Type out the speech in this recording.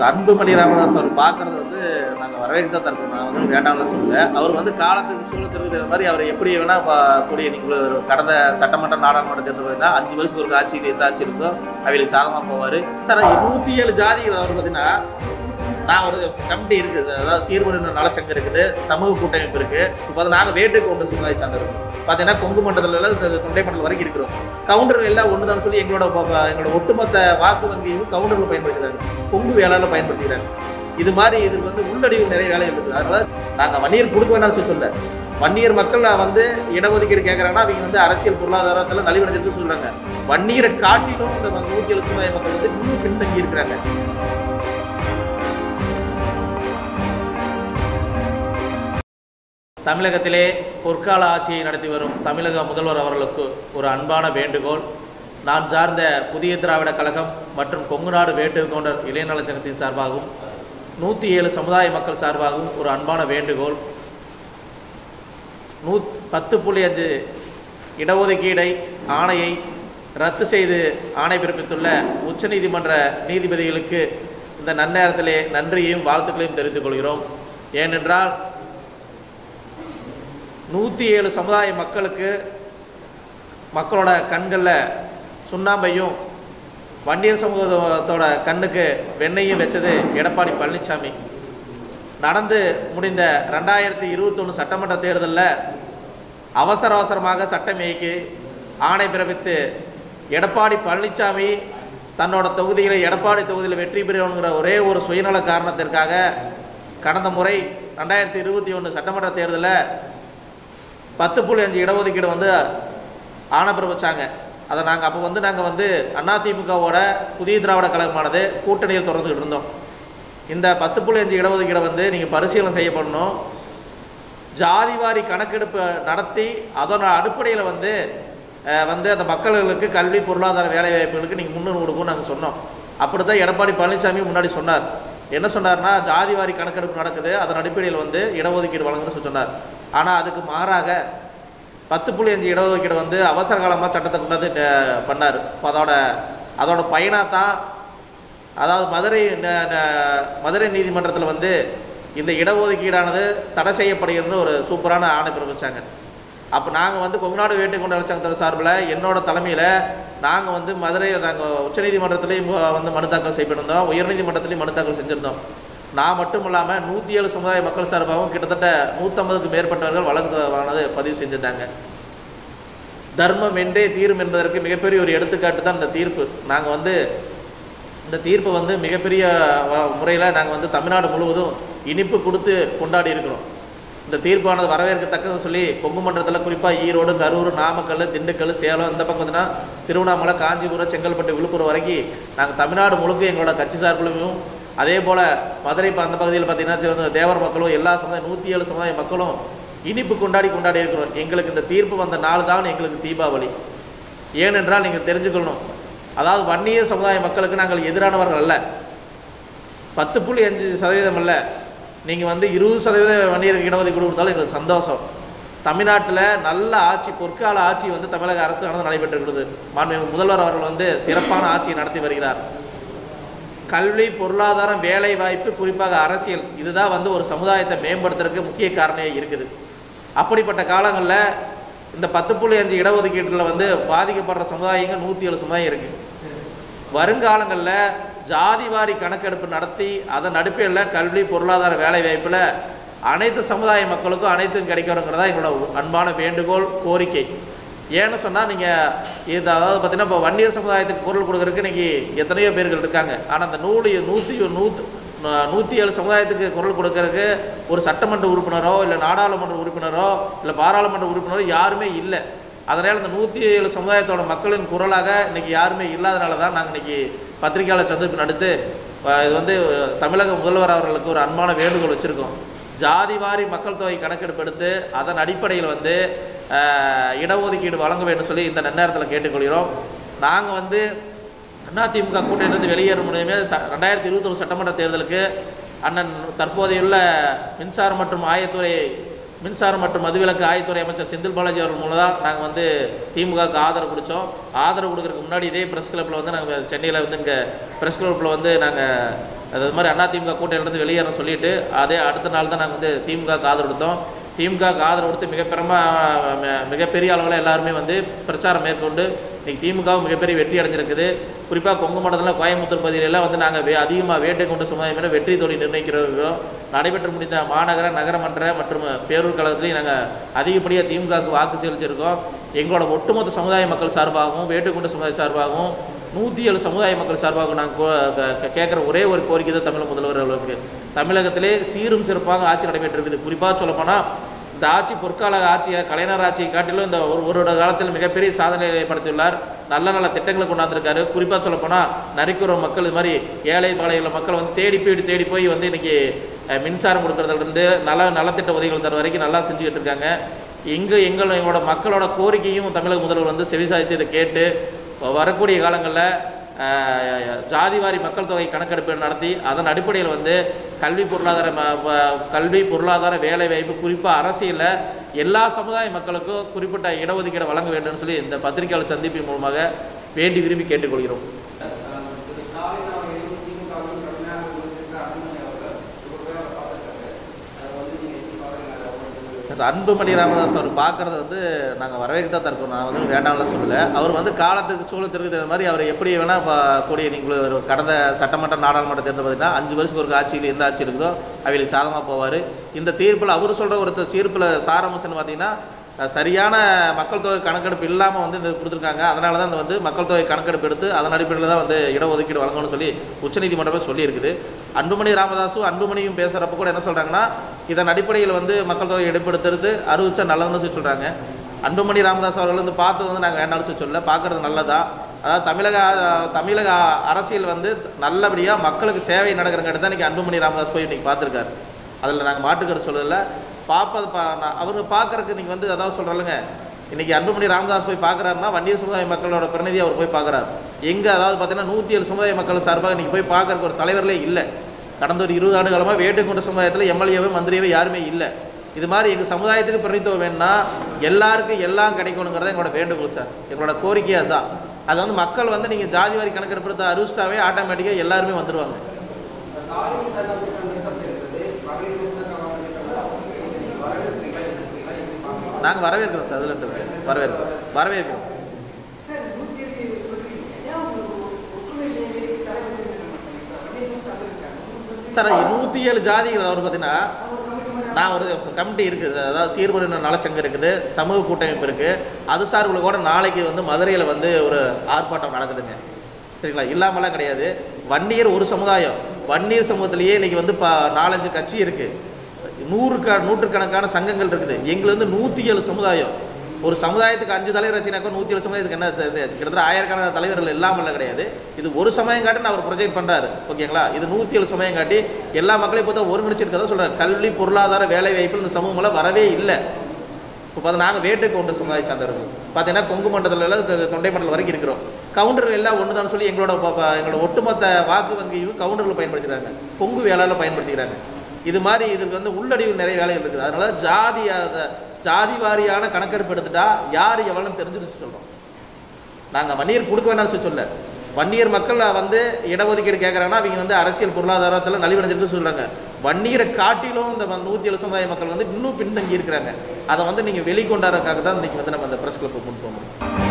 அன்புமணி ராமதாஸ் அவர் பார்க்கறது வந்து நாங்கள் வரவேற்க தான் தருக்கோம் நான் வந்து வேண்டாம்னு சொல்லல அவர் வந்து காலத்துக்கு சூழலுக்கு இருக்கிற மாதிரி அவர் எப்படி வேணா பா- கூடிய நீங்கள் கடந்த சட்டமன்ற நாடாளுமன்ற தேர்தல் பார்த்தீங்கன்னா அஞ்சு வருஷத்துக்கு ஒரு ஆட்சி எந்த ஆட்சி இருக்கோ அவங்களுக்கு சாகமாக போவார் சார் நூற்றி ஏழு ஜாதிகள் அவர் பார்த்தீங்கன்னா நான் ஒரு கமிட்டி இருக்குது அதாவது சீர்மன்ற நலச்சங்கம் இருக்குது சமூக கூட்டமைப்பு இருக்கு இப்போ வந்து நாங்கள் வேட்டுக்கு ஒன்று சமுதாய சார்ந்திருக்கோம் பார்த்தீங்கன்னா கொங்கு மண்டலத்துல இருந்து தொண்டை மண்டலம் வரைக்கும் இருக்கிறோம் கவுண்டர்கள் எல்லாம் ஒன்று தான் சொல்லி எங்களோட ப- ப- எங்களோட ஒட்டுமொத்த வாக்கு வங்கியும் கவுண்டர்கள் பயன்படுத்துகிறாங்க கொங்கு வேளாளர் பயன்படுத்துகிறாங்க இது மாதிரி இதுக்கு வந்து உள்ளடிவு நிறைய வேலைகள் இருக்குது அதனால நாங்கள் வன்னியர் கொடுக்க வேண்டாம்னு சொல்லி சொல்ல வன்னியர் மக்கள் வந்து இடஒதுக்கீடு கேட்குறாங்கன்னா அவங்க வந்து அரசியல் பொருளாதாரத்தில் நலிவடைஞ்சிருக்கு சொல்றாங்க வன்னியரை காட்டிலும் இந்த நூற்றி எழுபது சமுதாய மக்கள் வந்து இன்னும் பின்தங்கி இருக்கிறாங்க தமிழகத்திலே பொற்கால ஆட்சியை நடத்தி வரும் தமிழக முதல்வர் அவர்களுக்கு ஒரு அன்பான வேண்டுகோள் நான் சார்ந்த புதிய திராவிட கழகம் மற்றும் கொங்குநாடு வேட்டுக்கொண்டர் இளைஞர் சங்கத்தின் சார்பாகவும் நூற்றி ஏழு சமுதாய மக்கள் சார்பாகவும் ஒரு அன்பான வேண்டுகோள் நூ பத்து புள்ளி அஞ்சு இடஒதுக்கீடை ஆணையை ரத்து செய்து ஆணை பிறப்பித்துள்ள உச்சநீதிமன்ற நீதிபதிகளுக்கு இந்த நன்னேரத்திலே நன்றியையும் வாழ்த்துக்களையும் தெரிவித்துக் கொள்கிறோம் ஏனென்றால் நூற்றி ஏழு சமுதாய மக்களுக்கு மக்களோட கண்களில் சுண்ணாம்பையும் வன்னியர் சமூகத்தோட கண்ணுக்கு வெண்ணையும் வச்சது எடப்பாடி பழனிசாமி நடந்து முடிந்த ரெண்டாயிரத்தி இருபத்தொன்று சட்டமன்ற தேர்தலில் அவசர அவசரமாக சட்டம் இயக்கி ஆணை பிறப்பித்து எடப்பாடி பழனிசாமி தன்னோட தொகுதியில் எடப்பாடி தொகுதியில் வெற்றி பெறணுங்கிற ஒரே ஒரு சுயநல காரணத்திற்காக கடந்த முறை ரெண்டாயிரத்தி இருபத்தி ஒன்று சட்டமன்ற தேர்தலில் பத்து புள்ளி அஞ்சு இடஒதுக்கீடு வந்து ஆணை பிறப்பிச்சாங்க அதை நாங்கள் அப்போ வந்து நாங்கள் வந்து அதிமுகவோட புதிய திராவிட கழகமானது கூட்டணியில் தொடர்ந்துக்கிட்டு இருந்தோம் இந்த பத்து புள்ளி அஞ்சு இடஒதுக்கீடை வந்து நீங்கள் பரிசீலனை செய்யப்படணும் ஜாதிவாரி கணக்கெடுப்பு நடத்தி அதோட அடிப்படையில் வந்து அஹ், வந்து அந்த மக்களுக்கு கல்வி பொருளாதார வேலை வாய்ப்புகளுக்கு நீங்கள் முன்னுரிமை கொடுக்கும்னு நாங்கள் சொன்னோம் அப்படி தான் எடப்பாடி பழனிசாமி முன்னாடி சொன்னார் என்ன சொன்னார்னா ஜாதிவாரி கணக்கெடுப்பு நடக்குது அதன் அடிப்படையில் வந்து இடஒதுக்கீடு வழங்குன்னு சொல்லி சொன்னார் ஆனால் அதுக்கு மாறாக பத்து புள்ளி அஞ்சு இடஒதுக்கீடு வந்து அவசர காலமாக சட்டத்தை கொண்டாந்து அஹ், பண்ணார் இப்போ அதோட அதோட பயனாக தான் அதாவது மதுரை ந- ந- மதுரை நீதிமன்றத்தில் வந்து இந்த இடஒதுக்கீடானது தடை செய்யப்படுகிறது ஒரு சூப்பரான ஆணை பிறப்பிச்சாங்க அப்போ நாங்கள் வந்து கொங்குநாடு வேட்டுக்கொண்ட நலச்சங்கத்தோட சார்பில் என்னோட தலைமையில் நாங்கள் வந்து மதுரையில் நாங்கள் உச்சநீதிமன்றத்துலேயும் வந்து மனு தாக்கல் செய்திருந்தோம் உயர்நீதிமன்றத்துலேயும் மனு தாக்கல் செஞ்சுருந்தோம் நான் மட்டும் இல்லாமல் நூற்றி ஏழு சமுதாய மக்கள் சார்பாகவும் கிட்டத்தட்ட நூற்றம்பதுக்கு மேற்பட்டவர்கள் வழக்கு பதிவு செஞ்சிருந்தாங்க தர்மம் என்றே தீரும் என்பதற்கு மிகப்பெரிய ஒரு எடுத்துக்காட்டு தான் இந்த தீர்ப்பு நாங்கள் வந்து இந்த தீர்ப்பை வந்து மிகப்பெரிய முறையில் நாங்கள் வந்து தமிழ்நாடு முழுவதும் இனிப்பு கொடுத்து கொண்டாடி இருக்கிறோம் இந்த தீர்ப்பானது வரவேற்கத்தக்கதுன்னு சொல்லி கொங்கு மண்டலத்தில் குறிப்பாக ஈரோடு கரூர் நாமக்கல் திண்டுக்கல் சேலம் இந்த பக்கம் வந்துன்னா திருவண்ணாமலை காஞ்சிபுரம் செங்கல்பட்டு விழுப்புரம் வரைக்கும் நாங்கள் தமிழ்நாடு முழுக்க எங்களோட கட்சி சார்பிலும் அதே போல் மதுரை இப்ப அந்த பகுதியில் பார்த்தீங்கன்னா வந்து தேவர் மக்களும் எல்லா சமுதாயம் நூற்றி ஏழு சமுதாய மக்களும் இனிப்பு கொண்டாடி கொண்டாடி இருக்கிறோம் எங்களுக்கு இந்த தீர்ப்பு வந்த நாள் தான் எங்களுக்கு தீபாவளி ஏனென்றால் நீங்கள் தெரிஞ்சுக்கணும் அதாவது வன்னிய சமுதாய மக்களுக்கு நாங்கள் எதிரானவர்கள் அல்ல பத்து புள்ளி அஞ்சு சதவீதம் அல்ல நீங்கள் வந்து இருபது சதவீத வன்னியருக்கு இடஒதுக்கீடு கொடுத்தாலும் எங்களுக்கு சந்தோஷம் தமிழ்நாட்டில் நல்ல ஆட்சி பொற்கால ஆட்சி வந்து தமிழக அரசு ஆனது நடைபெற்றிருக்கிறது மாண்புமிகு முதல்வர் அவர்கள் வந்து சிறப்பான ஆட்சியை நடத்தி வருகிறார் கல்வி பொருளாதாரம் வேலை வாய்ப்பு குறிப்பாக அரசியல் இதுதான் வந்து ஒரு சமுதாயத்தை மேம்படுத்துறதுக்கு முக்கிய காரணியாக இருக்குது அப்படிப்பட்ட காலங்களில் இந்த பத்து புள்ளி அஞ்சு இடஒதுக்கீட்டில் வந்து பாதிக்கப்படுற சமுதாயங்கள் நூற்றி ஏழு சமுதாயம் இருக்குது வருங்காலங்களில் ஜாதிவாரி கணக்கெடுப்பு நடத்தி அதன் அடிப்படையில் கல்வி பொருளாதார வேலை வாய்ப்பில் அனைத்து சமுதாய மக்களுக்கும் அனைத்தும் கிடைக்கணுங்கிறதா எங்களோட அன்பான வேண்டுகோள் கோரிக்கை ஏன்னு சொன்னால் நீங்கள் இது அதாவது பார்த்தீங்கன்னா இப்போ வன்னியர் சமுதாயத்துக்கு குரல் கொடுக்கறதுக்கு இன்னைக்கு எத்தனையோ பேர்கள் இருக்காங்க ஆனால் அந்த நூறு நூற்றி நூற்று நூற்றி ஏழு சமுதாயத்துக்கு குரல் கொடுக்கறதுக்கு ஒரு சட்டமன்ற உறுப்பினரோ இல்லை நாடாளுமன்ற உறுப்பினரோ இல்லை பாராளுமன்ற உறுப்பினரோ யாருமே இல்லை அதனால் இந்த நூற்றி ஏழு சமுதாயத்தோட மக்களின் குரலாக இன்னைக்கு யாருமே இல்லாதனால தான் நாங்கள் இன்னைக்கு பத்திரிகையாளர் சந்திப்பு நடத்து அஹ், இது வந்து அஹ், தமிழக முதல்வர் அவர்களுக்கு ஒரு அன்பான வேண்டுகோள் வச்சுருக்கோம் ஜாதிவாரி மக்கள் தொகை கணக்கெடுப்பு எடுத்து அதன் அடிப்படையில் வந்து அஹ், இடஒதுக்கீடு வழங்க வேண்டும் சொல்லி இந்த நன்னேரத்தில் கேட்டுக்கொள்கிறோம் நாங்கள் வந்து அதிமுக கூட்டணியிலிருந்து வெளியேற முடியுமே ச ரெண்டாயிரத்தி இருபத்தொரு சட்டமன்ற தேர்தலுக்கு அண்ணன் தற்போதையுள்ள மின்சாரம் மற்றும் ஆயத்துறை மின்சாரம் மற்றும் மதுவிலக்கு ஆயத்துறை அமைச்சர் செந்தில் பாலாஜி அவர்கள் மூலம் தான் நாங்கள் வந்து திமுகவுக்கு ஆதரவு கொடுத்தோம் ஆதரவு கொடுக்கறதுக்கு முன்னாடி இதே ப்ரெஸ் கிளப்பில் வந்து நாங்கள் சென்னையில் வந்து இங்கே ப்ரெஸ் கிளப்பில் வந்து நாங்கள் அது மாதிரி அதிமுக கூட்டணியிலேருந்து வெளியேற சொல்லிட்டு அதே அடுத்த நாள் தான் நாங்கள் வந்து திமுக ஆதரவு கொடுத்தோம் திமுக ஆதரவு கொடுத்து மிகப்பெருமா ம- மிகப்பெரிய அளவில் எல்லாருமே வந்து பிரச்சாரம் மேற்கொண்டு இன்னைக்கு திமுக மிகப்பெரிய வெற்றி அடைஞ்சிருக்குது குறிப்பாக கொங்கு மண்டலத்தில் கோயம்புத்தூர் பகுதியிலெல்லாம் வந்து நாங்கள் வே அதிகமாக வேட்டை கொண்டு சமுதாயம் மேலே வெற்றி தோல்வி நிர்ணயிக்கிறோம் நடைபெற்று முடிந்த மாநகர நகரமன்ற மற்றும் பேரூர் கழகத்திலையும் நாங்கள் அதிகப்படியாக திமுகவுக்கு வாக்கு செலுத்தியிருக்கோம் எங்களோட ஒட்டுமொத்த சமுதாய மக்கள் சார்பாகவும் வேட்டுக்கொண்ட சமுதாய சார்பாகவும் நூற்றி ஏழு சமுதாய மக்கள் சார்பாக நாங்கள் கேட்குற ஒரே ஒரு கோரிக்கை தான் தமிழக முதல்வர் அவர்களுக்கு தமிழகத்திலே சீரும் சிறப்பாக ஆட்சி நடைபெற்றிருக்குது குறிப்பாக சொல்லப்போனால் இந்த ஆட்சி பொற்கால ஆட்சியை கலைஞர் ஆட்சியை காட்டிலும் இந்த ஒரு ஒரு வருட காலத்தில் மிகப்பெரிய சாதனை ஏற்படுத்தியுள்ளார் நல்ல நல்ல திட்டங்களை கொண்டாந்துருக்காரு குறிப்பாக சொல்லப்போனால் நரிக்குற மக்கள் இது மாதிரி ஏழை பாளைய மக்கள் வந்து தேடி போய் தேடி போய் வந்து இன்னைக்கு அஹ், மின்சாரம் கொடுக்கறதுலேருந்து நல நலத்திட்ட உதவிகள் தர வரைக்கும் நல்லா செஞ்சுக்கிட்டு இருக்காங்க எங்கே எங்கள் எங்களோட மக்களோட கோரிக்கையும் தமிழக முதல்வர் வந்து செவிசாய்த்து இதை கேட்டு வரக்கூடிய காலங்களில் ஜாதிவாரி மக்கள் தொகை கணக்கெடுப்பு நடத்தி அதன் அடிப்படையில் வந்து கல்வி பொருளாதார ம- வ- கல்வி பொருளாதார வேலை வாய்ப்பு குறிப்பாக அரசியலில் எல்லா சமுதாய மக்களுக்கும் குறிப்பிட்ட இடஒதுக்கீடு வழங்க வேண்டும்னு சொல்லி இந்த பத்திரிகையாளர் சந்திப்பின் மூலமாக வேண்டி விரும்பி கேட்டுக்கொள்கிறோம் சார் அன்புமணி ராமதாஸ் அவர் பார்க்குறது வந்து நாங்கள் வரவேற்க தான் இருக்கோம் நான் வந்து வேண்டாம்ல சொல்லலை அவர் வந்து காலத்துக்கு சூழத்திற்கு தகுந்த மாதிரி அவர் எப்படி வேணால் இப்போ கூடிய நீங்கள் ஒரு கடந்த சட்டமன்ற நாடாளுமன்ற தேர்தல் பார்த்தீங்கன்னா அஞ்சு வருஷத்துக்கு ஒரு ஆட்சியில் எந்த ஆட்சி இருக்குதோ அவங்களுக்கு சாதகமாக போவார் இந்த தீர்ப்பில் அவர் சொல்கிற ஒரு தீர்ப்பில் சாரம்சன்னு பார்த்தீங்கன்னா அஹ், சரியான மக்கள் தொகை கணக்கெடுப்பு இல்லாமல் வந்து இந்த கொடுத்துருக்காங்க அதனால தான் இந்த வந்து மக்கள் தொகை கணக்கெடுப்பு எடுத்து அதன் அடிப்படையில் தான் வந்து இடஒதுக்கீடு வழங்கணும்னு சொல்லி உச்சநீதிமன்றமே சொல்லியிருக்குது அன்புமணி ராமதாஸும் அன்புமணியும் பேசுகிறப்ப கூட என்ன சொல்கிறாங்கன்னா இதன் அடிப்படையில் வந்து மக்கள் தொகை எடுப்படுத்துறது அறிவிச்சா நல்லதுன்னு சொல்லி சொல்கிறாங்க அன்புமணி ராமதாஸ் அவர்கள் வந்து பார்த்தது வந்து நாங்கள் வேண்டாம்னு சொல்லி சொல்ல பார்க்குறது நல்லதா அதாவது தமிழக தமிழக அரசியல் வந்து நல்லபடியாக மக்களுக்கு சேவை நடக்கிறங்கிறது தான் இன்றைக்கி அன்புமணி ராமதாஸ் போய் இன்றைக்கி பார்த்துருக்காரு அதில் நாங்கள் மாட்டுக்கருத்து சொல்லலை பார்ப்பது பா நான் அவர் பார்க்கறதுக்கு நீங்கள் வந்து அதாவது சொல்கிறல்லுங்க இன்றைக்கி அன்புமணி ராமதாஸ் போய் பார்க்குறாருன்னா வன்னியர் சமுதாய மக்களோட பிரதிநிதி அவர் போய் பார்க்குறாரு எங்கே அதாவது பார்த்தீங்கன்னா நூற்றி ஏழு சமுதாய மக்கள் சார்பாக இன்றைக்கி போய் பார்க்கறதுக்கு ஒரு தலைவர்களே இல்லை கடந்த ஒரு இருபது ஆண்டு காலமாக வேட்டுக்கொண்ட சமுதாயத்தில் எம்எல்ஏவே மந்திரியாவே யாருமே இல்லை இது மாதிரி எங்கள் சமுதாயத்துக்கு பிரதித்துவம் வேணும்னா எல்லாருக்கும் எல்லாம் கிடைக்கணுங்கிறத எங்களோட வேண்டுகோள் சார் எங்களோட கோரிக்கை அதுதான் அது வந்து மக்கள் வந்து நீங்கள் ஜாதி வாரி கணக்கெடுப்பு அறிவிச்சிட்டாவே ஆட்டோமேட்டிக்காக எல்லாருமே வந்துடுவாங்க நாங்கள் வரவேற்கிறோம் சார் அதில் இருக்கு வரவேற்கிறோம் வரவேற்கிறோம் சார் நூற்றி ஏழு ஜாதிகள் அவர் பார்த்தீங்கன்னா நான் ஒரு கமிட்டி இருக்குது அதாவது சீர்படுன நலச்சங்கம் இருக்குது சமூக கூட்டமைப்பு இருக்குது அது சார்பில் கூட நாளைக்கு வந்து மதுரையில் வந்து ஒரு ஆர்ப்பாட்டம் நடக்குதுங்க சரிங்களா இல்லாமலாம் கிடையாது வன்னியர் ஒரு சமுதாயம் வன்னியர் சமூகத்திலேயே இன்னைக்கு வந்து ப நாலஞ்சு கட்சி இருக்குது நூறு க நூற்றுக்கணக்கான சங்கங்கள் இருக்குது எங்களுக்கு வந்து நூற்றி ஏழு சமுதாயம் ஒரு சமுதாயத்துக்கு அஞ்சு தலைவர் வச்சுனாக்கா நூற்றி ஏழு சமுதாயத்துக்கு என்ன இது- இது? கிட்டத்தட்ட ஆயிரக்கணக்கான தலைவர்கள் இல்லாமல் கிடையாது இது ஒரு சமயம் காட்டி நான் அவர் ப்ரொஜெக்ட் பண்ணுறாரு ஓகேங்களா இது நூற்றி ஏழு சமயம் காட்டி எல்லா மக்களையும் பார்த்தா ஒருங்கிணைச்சிருக்கதான் சொல்கிறார் கல்வி பொருளாதார வேலை வாய்ப்பு இந்த சமூகமெல்லாம் வரவே இல்லை இப்போ பார்த்து நாங்கள் வேட்டு கவுண்டர் சமுதாய சார்ந்தவர்கள் பார்த்தீங்கன்னா கொங்கு மண்டலத்தில் தொண்டை மண்டலம் வரைக்கும் இருக்கிறோம் கவுண்டர்கள் எல்லாம் ஒன்று தான் சொல்லி எங்களோட ப- ப- எங்களோட ஒட்டுமொத்த வாக்கு வங்கியும் கவுண்டர்கள் பயன்படுத்துகிறாங்க கொங்கு வேளாளர் பயன்படுத்திக்கிறாங்க இது மாதிரி இதுக்கு வந்து உள்ளடிவு நிறைய வேலைகள் இருக்குது அதனால ஜாதி அத- ஜாதி வாரியான கணக்கெடுப்பு எடுத்துட்டா யார் எவ்வளோன்னு தெரிஞ்சுட்டு சொல்கிறோம் நாங்கள் வன்னியர் கொடுக்க வேண்டாம்னு சொல்லி சொல்ல வன்னியர் மக்கள் வந்து இடஒதுக்கீடு கேட்குறாங்கன்னா அவங்க வந்து அரசியல் பொருளாதாரத்தில் நலிவடைஞ்சிருக்கு சொல்கிறாங்க வன்னியரை காட்டிலும் இந்த நூற்றி ஏழு சமுதாய மக்கள் வந்து இன்னும் பின்தங்கி இருக்கிறாங்க அதை வந்து நீங்கள் வெளிக்கொண்டாடுறதுக்காக தான் இன்றைக்கி வந்து நம்ம அந்த ப்ரெஸ் கிளப்பை கொண்டு போகணும்